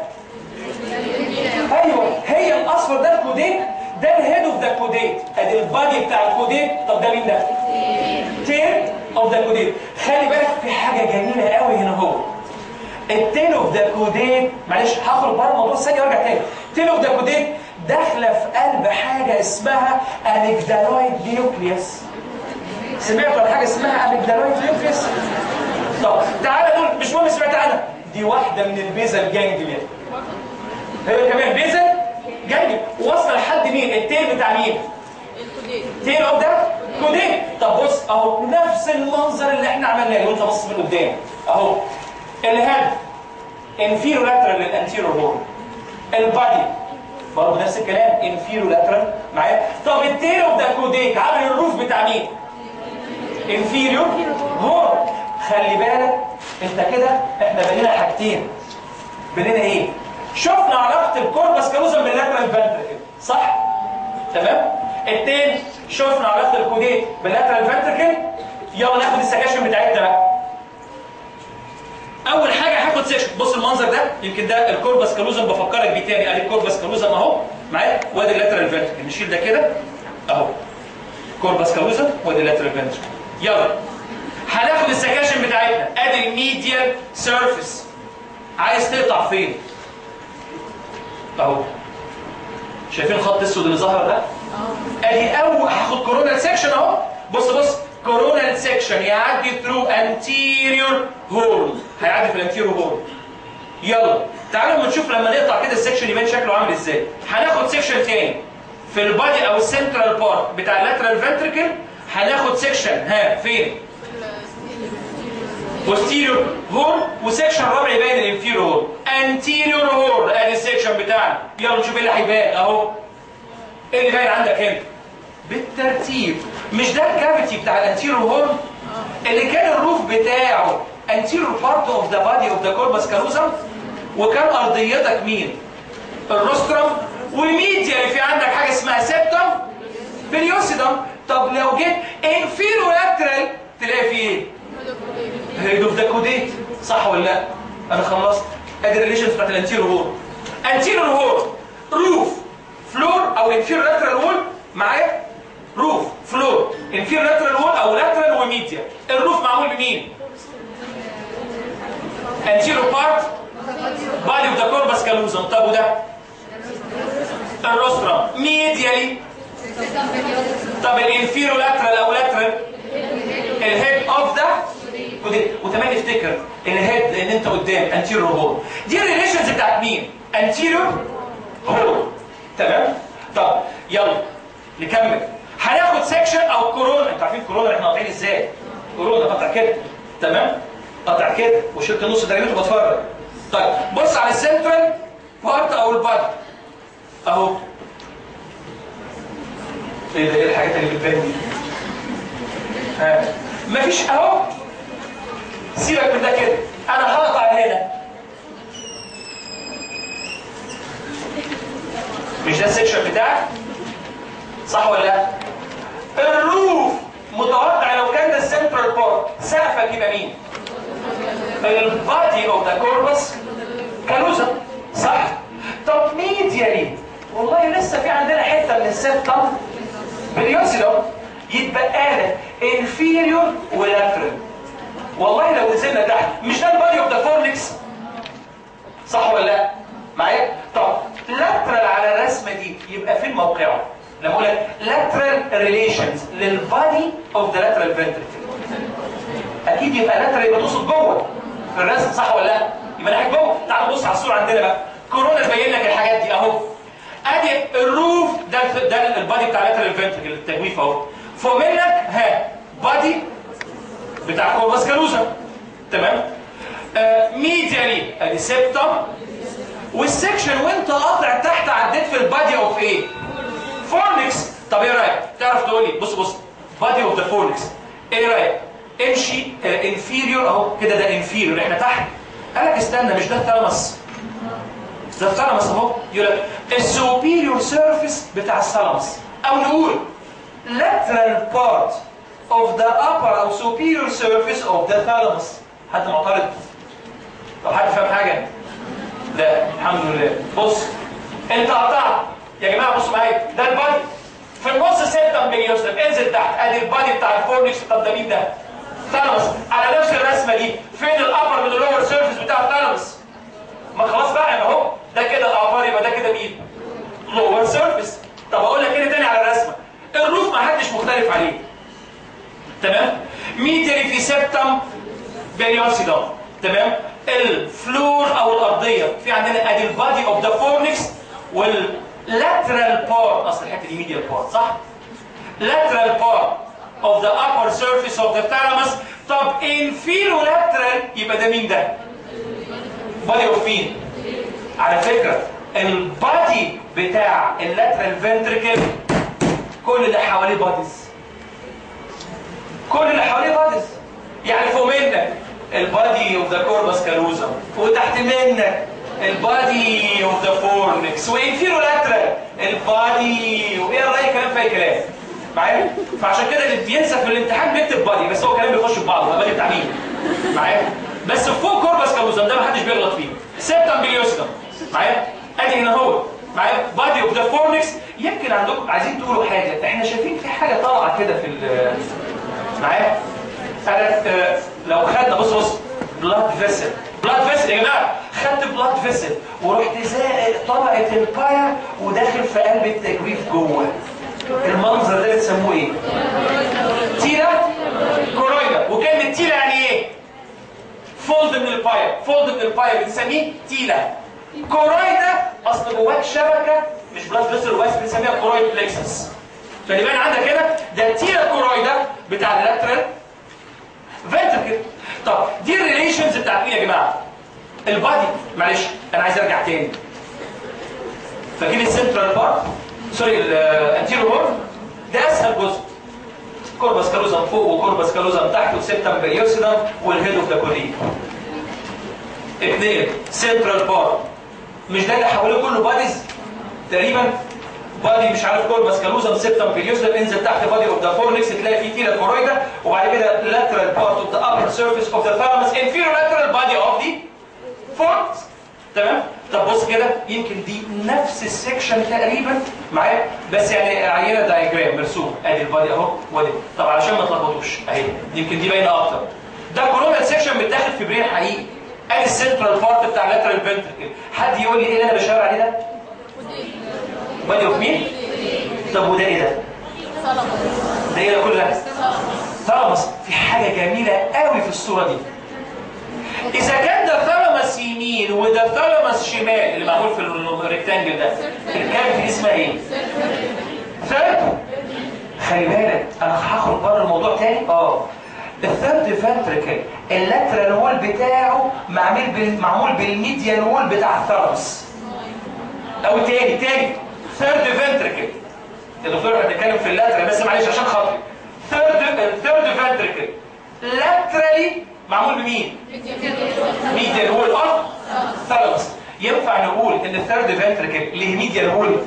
ايوه هي الاصفر ده الكوديت ده الهيد اوف ذا كوديت ادي البادي بتاع الكوديت طب ده مين ده؟ تيل اوف ذا كوديت خلي بالك في حاجه جميله قوي هنا هو التيل اوف ذا كوديت معلش هخرج بره الموضوع ثانيه وارجع تاني التيل اوف ذا كوديت داخله في قلب حاجه اسمها اميجدالويد نيوكليوس سمعتوا عن حاجه اسمها اميجدالويد نيوكليوس طب تعالى نقول مش مهم سمعت عنها دي واحده من البيزل جانجليا هي كمان بيزل جانجليا واصله لحد مين التيل بتاع مين تيل اوف ده كودين طب بص اهو نفس المنظر اللي احنا عملناه لو انت بص من قدام اهو الهيد انفيرو لاترال للانتيرو هورن البادي برضه نفس الكلام انفيرو لاترال معايا طب التيل اوف ده كوديك عامل الروف بتاع مين انفيريور هورن خلي بالك انت كده احنا بنينا حاجتين بنينا ايه شفنا علاقه الكوربس كالوزم باللاترال فنتركل صح تمام التين شفنا علاقه الكوديت باللاترال فنتركل يلا ناخد السكاشن بتاعتنا بقى اول حاجه هاخد سيكشن بص المنظر ده يمكن ده الكوربس كالوزم بفكرك بيه تاني ادي الكوربس كالوزم اهو معايا وادي اللاترال فنتركل نشيل ده كده اهو كوربس كالوزم وادي اللاترال فنتركل يلا هناخد السكاشن بتاعتنا ادي الميديال سيرفيس عايز تقطع فين اهو شايفين الخط الاسود اللي ظهر ده ادي اول هاخد كورونا سيكشن اهو بص بص coronal section يعدي through anterior horn هيعدي في الانتيريور هورن يلا تعالوا اما نشوف لما نقطع كده السكشن يبان شكله عامل ازاي هناخد سكشن تاني في البادي او السنترال بارت بتاع اللاترال فنتريكل هناخد سكشن ها فين posterior هورن وسكشن رابع يبين الانفيريور هورن anterior هورن ادي السكشن بتاعنا يلا نشوف ايه اللي هيبان اهو ايه اللي باين عندك هنا بالترتيب مش ده الكافيتي بتاع الانتيريور هورن اللي كان الروف بتاعه anterior part of the body of the corpus callosum وكان ارضيتك مين الروسترم وميديا في عندك حاجه اسمها سيبتم بريوسيدم طب لو جيت انفيرو لاترال تلاقي فيه ايه هيدوف ده كوديت صح ولا لا انا خلصت ادي الريليشنز بتاعت الانتيريور هور انتيريور هور روف فلور او انفيرو لاترال وول معايا روف فلور انفيرو لاترال وول او لاترال وميديا الروف معمول بمين anterior part body of the corpus callosum طب وده الروسترم ميديالي طب الانفيرو لاترال او لاترال الهيد اوف ذا وتمام افتكر الهيد لان انت قدام انتيريور هول دي الريليشنز بتاعت مين انتيريور هول تمام طب يلا نكمل هناخد سيكشن او كورونا انتوا عارفين كورونا احنا قاطعين ازاي كورونا قطع كده تمام قطع كده وشلت نص درجته وبتفرج طيب بص على السنترال بارت او البارت اهو ايه ده ايه الحاجات اللي بتبان دي ها مفيش اهو سيبك من ده كده انا هقطع هنا مش ده السكشن بتاعك صح ولا لا الروف متوقع لو كان ده السنترال بارت سقفك يبقى مين البادي اوف ذا كوربس كالوزا صح طب ميديالي والله لسه في عندنا حته من السبتم باليوسيلو يتبقى لك انفيريور ولاترال والله لو نزلنا تحت مش ده البادي اوف ذا فورنكس صح ولا لا معايا طب لاترال على الرسمه دي يبقى فين موقعه لما اقول لك لاترال ريليشنز للبادي اوف ذا لاترال فنتريكل اكيد يبقى لاترال يبقى تقصد جوه في الرسم صح ولا لا يبقى ناحيه جوه تعال بص على الصوره عندنا بقى كورونا تبين لك الحاجات دي اهو ادي الروف ده ده البادي بتاع لاترال فنتريكل التجويف اهو فوق منك ها بادي بتاع كوربس كالوزا تمام آه ميديالي ادي سيبتم والسكشن وانت قاطع تحت عديت في البادي اوف ايه فورنكس طب ايه رايك تعرف تقول لي بص بص بادي اوف ذا فورنكس ايه رايك امشي انفيريور اهو كده ده انفيريور احنا تحت قال لك استنى مش ده الثالمس ده الثالمس اهو يقول لك السوبيريور سيرفيس بتاع الثالمس او نقول lateral part of the upper او superior surface of the thalamus حد معترض طب حد فاهم حاجه لا الحمد لله بص انت قطعت يا جماعه بصوا معايا ده البادي في النص سته مليوسف انزل تحت ادي البادي بتاع الفورنكس طب ده مين ده ثالمس على نفس الرسمه دي فين الابر من اللور سيرفيس بتاع الثالمس ما خلاص بقى اهو ده كده الابر يبقى ده كده مين لور سيرفيس طب اقول لك كده تاني على الرسمه الروف ما حدش مختلف عليه تمام ميديالي في سبتم بيريوسيدم تمام الفلور او الارضيه في عندنا ادي البادي اوف ذا فورنكس واللاترال بارت اصل الحته دي ميديال بارت صح lateral part of the upper surface of the thalamus طب inferiolateral يبقى ده مين ده body of مين على فكره البادي بتاع اللاترال فنتريكل كل اللي حواليه باديز كل اللي حواليه باديز يعني فوق منك البادي اوف ذا كوربس كالوزم وتحت منك البادي اوف ذا فورنكس وانفيرو لاترال البادي وايه رايك كلام فيها كلام معايا فعشان كده اللي بينسى في الامتحان بيكتب بادي بس هو كلام بيخش في بعضه البادي بتاع مين معايا بس فوق كوربس كالوزم ده ما حدش بيغلط فيه سيبتم بليوسكم معايا ادي هنا هو معايا بادي اوف ذا فورنكس يمكن عندكم عايزين تقولوا حاجه احنا شايفين في حاجه طالعه كده في ال- معايا انا آه، لو خدنا بص بص بلاد فيسل بلاد فيسل يا جماعه خدت بلاد فيسل ورحت زائق طبقه البايا وداخل في قلب التجويف جوه المنظر ده بتسموه ايه؟ تيرا تيله يعني ايه فولد من البايب فولد من البايب بنسميه تيله كورويدا اصل جواك شبكه مش بلاد فيسل بس بنسميها كورويد بلكسس فاللي باين عندك هنا ده التيله كورويدا بتاع اللاترال فنتركل طب دي الريليشنز بتاعت مين يا جماعه البادي معلش انا عايز ارجع تاني فاكرين السنترال بارت سوري الانتيرو هورن ده اسهل جزء كوربس كالوزم فوق وكوربس كالوزم تحت وسيبتم بريوسيدم والهيد اوف ذا كولين اثنين سنترال بارت مش ده اللي حواليه كله باديز تقريبا بادي مش عارف كوربس كالوزم سيبتم بريوسيدم انزل تحت بادي اوف ذا فورنكس تلاقي فيه تيلا كورويدا وبعد كده lateral part of the upper surface of the thalamus inferior lateral body of the fornix تمام طب بص كده يمكن دي نفس السكشن تقريبا معايا بس يعني عينه دايجرام مرسوم ادي البادي اهو وادي طب علشان ما تلخبطوش اهي يمكن دي باينه اكتر ده كورونال سكشن متاخد في برين حقيقي ادي السنترال بارت بتاع اللاترال فنتركل حد يقول لي ايه اللي انا بشاور عليه ده؟ بادي اوف مين؟ طب وده ايه ده؟ ده ايه ده كلها؟ ثالاموس في حاجه جميله قوي في الصوره دي اذا كان ده ثالاموس يمين وده ثالاموس شمال اللي معمول في الريكتانجل ده الكام دي اسمها ايه؟ ثيرد خلي بالك انا هخرج بره الموضوع تاني اه الثيرد فانتريكل اللاترال وول بتاعه معمول بال... معمول بالميديال وول بتاع الثالاموس او تاني تاني ثيرد فانتريكل يا دكتور احنا بنتكلم في اللاترال بس معلش عشان خاطري ثيرد ثيرد فانتريكل لاترالي معمول بمين؟ ميديال وول اوف ثالاموس ينفع نقول ان الثيرد فانتريكل ليه ميديال وول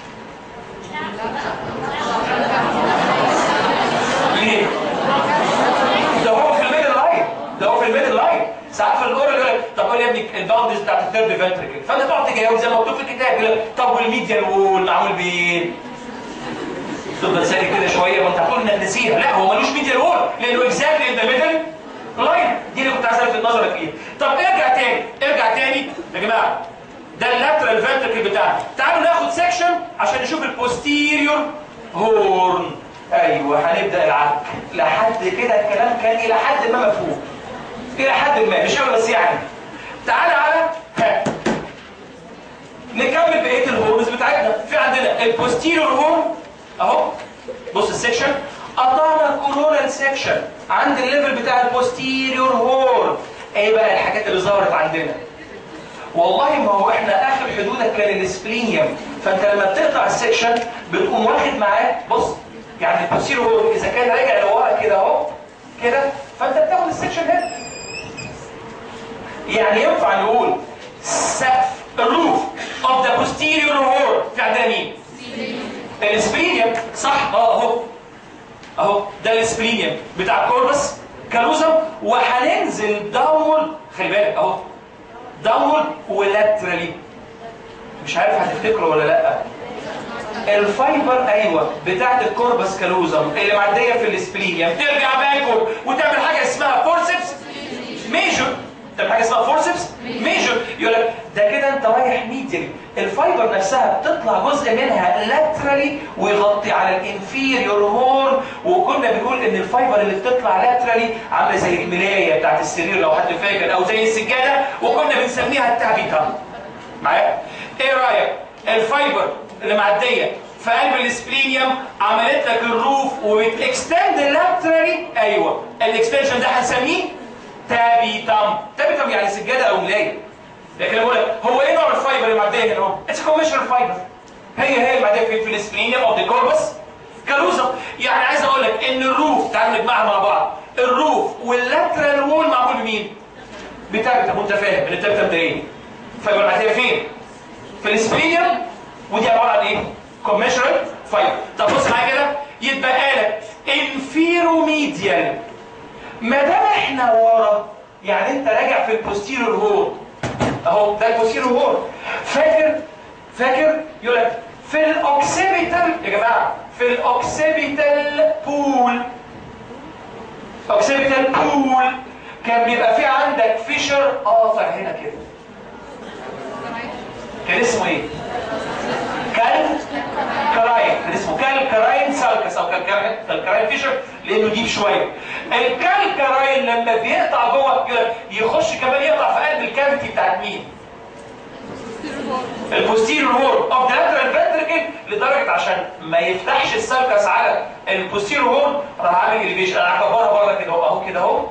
ليه؟ ده هو في الميدل لاين ده هو في الميدل لاين ساعات في الاورال يقول لك طب قول لي يا ابني الباوندز بتاعت الثيرد فانتريكل فانت تقعد تجاوب زي ما مكتوب في الكتاب يقول لك طب والميديال وول معمول بايه؟ تفضل ساكت كده شويه وانت هتقول انك نسيها لا هو ملوش ميديال وول لانه اكزاكتلي ان ذا ميدل لاين دي اللي كنت عايز الفت نظرك فيها طب ارجع تاني ارجع تاني يا جماعه ده اللاترال فانتركل بتاعنا تعالوا ناخد سيكشن عشان نشوف البوستيريور هورن ايوه هنبدا العك لحد كده الكلام كان الى حد ما مفهوم الى حد ما مش قوي بس يعني تعالى على ها نكمل بقيه الهورنز بتاعتنا في عندنا البوستيريور هورن اهو بص السكشن قطعنا الكورونال سكشن عند الليفل بتاع البوستيريور هورن ايه بقى الحاجات اللي ظهرت عندنا والله ما هو احنا اخر حدودك كان السبلينيوم فانت لما بتقطع السكشن بتقوم واخد معاه بص يعني البوستيريور هورن اذا كان راجع لورا كده اهو كده فانت بتاخد السكشن هنا يعني ينفع نقول سقف الروف اوف ذا posterior هورن في عندنا مين؟ السبلينيوم صح اه اهو اهو ده السبلينيوم بتاع الكوربس كالوزم وهننزل داونورد خلي بالك اهو داونورد ولاترالي مش عارف هتفتكروا ولا لا الفايبر ايوه بتاعت الكوربس كالوزم اللي معديه في السبلينيوم ترجع باكورد وتعمل حاجه اسمها فورسبس ميجور تعمل حاجه اسمها فورسبس ميجور يقول لك ده كده انت رايح ميديال الفايبر نفسها بتطلع جزء منها لاترالي ويغطي على الانفيريور هورن وكنا بنقول ان الفايبر اللي بتطلع لاترالي عامله زي الملايه بتاعت السرير لو حد فاكر او زي السجاده وكنا بنسميها التابيتا معايا ايه رايك الفايبر اللي معديه في قلب السبلينيوم عملت لك الروف وبتكستند لاترالي ايوه الاكستنشن ده هنسميه تابيتم تابيتم يعني سجاده او ملايه لكن بقول لك هو ايه نوع الفايبر اللي معديه هنا اهو اتس كوميشنال فايبر هي هي اللي معديه في في السبلينيوم او الكوربس كالوزم يعني عايز اقول لك ان الروف تعالوا نجمعها مع بعض الروف واللاترال وول معمول بمين بتابيتم وانت فاهم ان التابيتم ده ايه فايبر معديه فين في السبلينيوم ودي عباره عن ايه كوميشنال فايبر طب بص معايا كده يتبقى لك انفيروميديال ما دام احنا ورا يعني انت راجع في البوستيريور هور اهو ده البوستيريور هور فاكر فاكر يقول لك في الاوكسيبيتال يا جماعه في الاوكسيبيتال بول اوكسيبيتال بول كان بيبقى في عندك فيشر قاطع هنا كده كان اسمه ايه؟ كال كراين كان اسمه كال كراين سالكس او كال كراين فيشر لانه ديب شويه الكالكراين لما بيقطع جوه كده يخش كمان يقطع في قلب الكافيتي بتاعت مين البوستيريور وول اوف ذا لاترال فنتركل لدرجه عشان ما يفتحش السالكس على البوستيريور وول راح عامل اليفيشن انا هكبرها بره كده اهو اهو كده اهو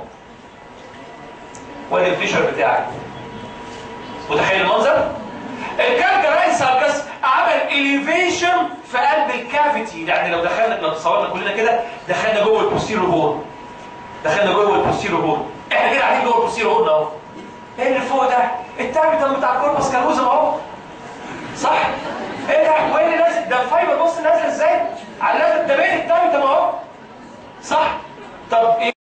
وادي الفيشر بتاعي متخيل المنظر؟ الكالكراين سالكس عمل اليفيشن في قلب الكافيتي يعني لو دخلنا لو تصورنا كلنا كده دخلنا جوه البوستيريور وول دخلنا جوه البوستيريور وول احنا كده قاعدين جوه البوستيريور وول اهو ايه اللي فوق ده؟ التابيتال بتاع الكوربس كالوزم اهو صح؟ ايه ده؟ وايه اللي نازل؟ ده الفايبر بص نازل ازاي؟ على التابيت التابيتال اهو صح؟ طب ايه